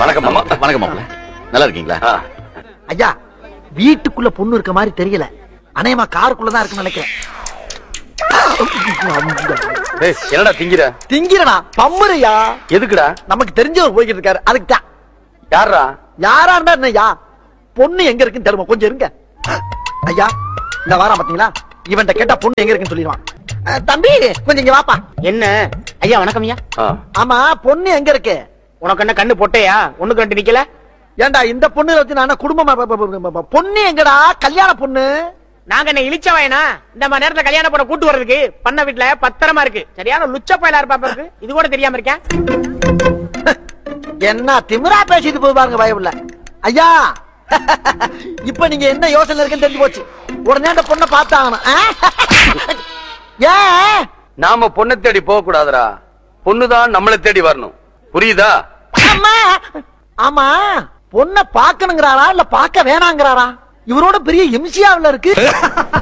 வணக்கம் மாமா வணக்கம் மாமா நல்லா இருக்கீங்களா ஐயா வீட்டுக்குள்ள பொண்ணு இருக்க மாதிரி தெரியல அநேகமா காருக்குள்ளதான் இருக்குன்னு நினைக்கிறேன் ஏய், என்னடா திங்கிற திங்கிறனா பம்முறையா எதுக்குடா நமக்கு தெரிஞ்சவர் போய்கிட்டு இருக்காரு அதுக்கு தான் யாரா யாரா இருந்தா என்னய்யா பொண்ணு எங்க இருக்குன்னு தெரியுமா கொஞ்சம் இருங்க ஐயா இந்த வாரம் பாத்தீங்களா இவன்ட்ட கேட்டா பொண்ணு எங்க இருக்குன்னு சொல்லிடுவான் அஹ், தம்பி கொஞ்சம் இங்க வாப்பா என்ன ஐயா வணக்கம் ஐயா ஆமா பொண்ணு எங்க இருக்கு உனக்கு என்ன கண்ணு பொட்டையா ஒண்ணுக்கு ரெண்டு நிக்கல ஏன்டா இந்த பொண்ணு வச்சு நான் என்ன குடும்பமா ப- ப- ப- ப- பொண்ணு எங்கடா கல்யாண பொண்ணு நாங்க என்ன இழிச்ச வயனா இந்த மாதிரி நேரத்துல கல்யாண பண்ண கூட்டு வர்றதுக்கு பண்ண வீட்டுல பத்திரமா இருக்கு சரியான லுச்ச பயலா இருப்பா பாருக்கு இது கூட தெரியாம இருக்கேன் என்ன திமிரா பேசிட்டு போய் பாருங்க பயமில்ல ஐயா இப்ப நீங்க என்ன யோசனை இருக்குன்னு தெரிஞ்சு போச்சு உடனே அந்த பொண்ணை பார்த்தாகணும் ஆ? ஏன் நாம பொண்ணை தேடி போக கூடாதுடா பொண்ணுதான் நம்மளை தேடி வரணும் புரியுதா அம்மா ஆமா பொண்ணை பார்க்கணுங்கிறாரா இல்ல பார்க்க வேணாங்கிறாரா இவரோட பெரிய எம்சியாவில் இருக்கு